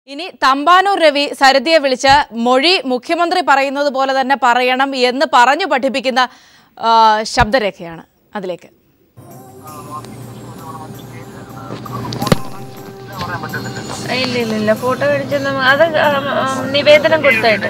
ഇനി തമ്പാനൂർ രവി സരിതയെ വിളിച്ച് മൊഴി മുഖ്യമന്ത്രി പറയുന്നത് പോലെ തന്നെ പറയണം എന്ന് പറഞ്ഞു പഠിപ്പിക്കുന്ന ആ, ശബ്ദരേഖയാണ് അതിലേക്ക് ഇല്ല ഇല്ല ഇല്ല ഫോട്ടോ കാണിച്ചൊന്നും അത് ആ, ആ, നിവേദനം കൊടുത്തായിട്ട്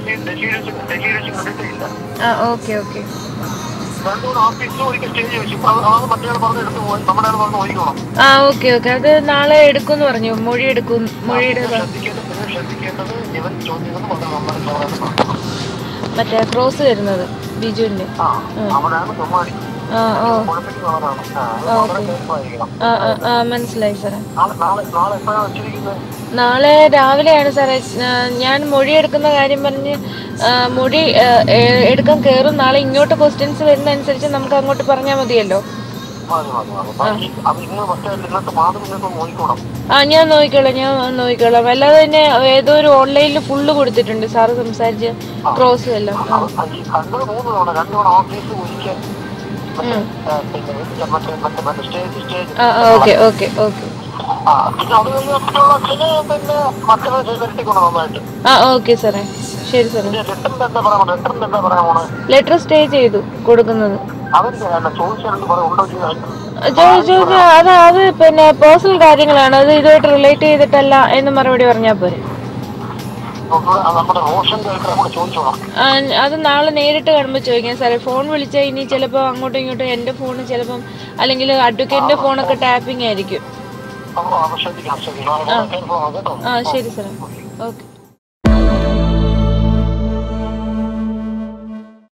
ആ ഓക്കെ ഓക്കെ രണ്ടുകൂടെ ഓഫീസിൽ ഒരിക്കൽ സ്റ്റേജ് വെച്ചു അത് അത് മറ്റേ പറഞ്ഞെടുത്ത് പോയി നമ്മുടെ ആൾ പറഞ്ഞ് ഓടിക്കണം ആ ഓക്കെ ഓക്കെ അത് നാളെ എടുക്കുമെന്ന് പറഞ്ഞു മൊഴി എടുക്കും മൊഴിയുടെ ഇത്. ശ്രദ്ധിക്കേണ്ടത് നിങ്ങൾ ശ്രദ്ധിക്കേണ്ടത് ഇവൻ ചോദ്യങ്ങൾ വളരെ നന്നായി പറയാൻ മറ്റേ ക്രോസ് വരുന്നത് ബിജുവിന്റെ ആ അവനാണ് തൊമ്മാടി ആ ഓ കുഴപ്പത്തിലുള്ളതാണ് ആ അത് വളരെ കേൾപ്പായിരിക്കണം ആ ആ, ആ മനസ്സിലായി സാറേ നാളെ നാളെ നാളെ എപ്പോഴാണ് വെച്ചിരിക്കുന്നത് നാളെ രാവിലെയാണ് സാറേ ആ, ഞാൻ മൊഴി എടുക്കുന്ന കാര്യം പറഞ്ഞ് ആ, മൊഴി ആ, എ- എടുക്കാൻ കയറും നാളെ ഇങ്ങോട്ട് ക്വസ്റ്റ്യൻസ് വരുന്ന അനുസരിച്ച് നമുക്ക് അങ്ങോട്ട് പറഞ്ഞാൽ മതിയല്ലോ മതി മതി മതി ബാക്കി അത് ഇന്ന് മറ്റേ ഇന്നത്തെ മാതൃ നിങ്ങൾക്ക് നോക്കിക്കോണം ആ ഞാൻ നോക്കിക്കോളാം ഞാൻ നോക്കിക്കോളാം അല്ലാതെ തന്നെ ഏതോ ഒരു ഓൺലൈനിൽ ഫുള്ള് കൊടുത്തിട്ടുണ്ട് സാറ് സംസാരിച്ച് ക്രോസ് എല്ലാം ആ. അത് ഈ കണ്ടത് മൂന്ന് തവണ രണ്ടു തവണ ഓഫീസ് ഒരിക്കൽ മറ്റേ ആ, പിന്നെ മറ്റേ മറ്റേ മറ്റേ സ്റ്റേജ് സ്റ്റേജ് ആ ഓക്കെ ഓക്കെ ഓക്കെ ആ പിന്നെ അത് കഴിഞ്ഞിട്ടുള്ള പിന്നെ പിന്നെ മക്കളെ ചെയ്തെടുത്തിക്കണം നന്നായിട്ട് ആ ഓക്കെ സാറേ ശരി സാറേ പിന്നെ ലെറ്ററിന്റെ എന്താ പറയാൻ ലെറ്ററിന്റെ എന്താ പറയാൻ പോണേ ലെറ്റർ സ്റ്റേ ചെയ്തു കൊടുക്കുന്നത് അതെനിക്ക് വേണ്ട ചോദിച്ചാൽ പറയാം ഉണ്ടോ ചെയ്താൽ ചോദിച്ചു അത് അത് പിന്നെ പേഴ്സണൽ കാര്യങ്ങളാണ് അത് ഇതുമായിട്ട് റിലേറ്റ് ചെയ്തിട്ടല്ല എന്ന് മറുപടി പറഞ്ഞാൽ പോരെ നമ്മുടെ റോഷൻ കേൾക്കാൻ നമ്മൾ ചോദിച്ചോളാം ആ, അത് നാളെ നേരിട്ട് കാണുമ്പോൾ ചോദിക്കാം സാറേ ഫോൺ വിളിച്ചാൽ ഇനി ചിലപ്പോൾ അങ്ങോട്ടും ഇങ്ങോട്ടും എൻ്റെ ഫോൺ ചിലപ്പം അല്ലെങ്കിൽ അഡ്വക്കേറ്റിൻ്റെ ഫോണൊക്കെ ടാപ്പിംഗ് ആയിരിക്കും അപ്പോൾ ശ്രദ്ധിക്കണം ശ്രദ്ധിക്കണം കേട്ടോ ആ ശരി സാറേ ഓക്കെ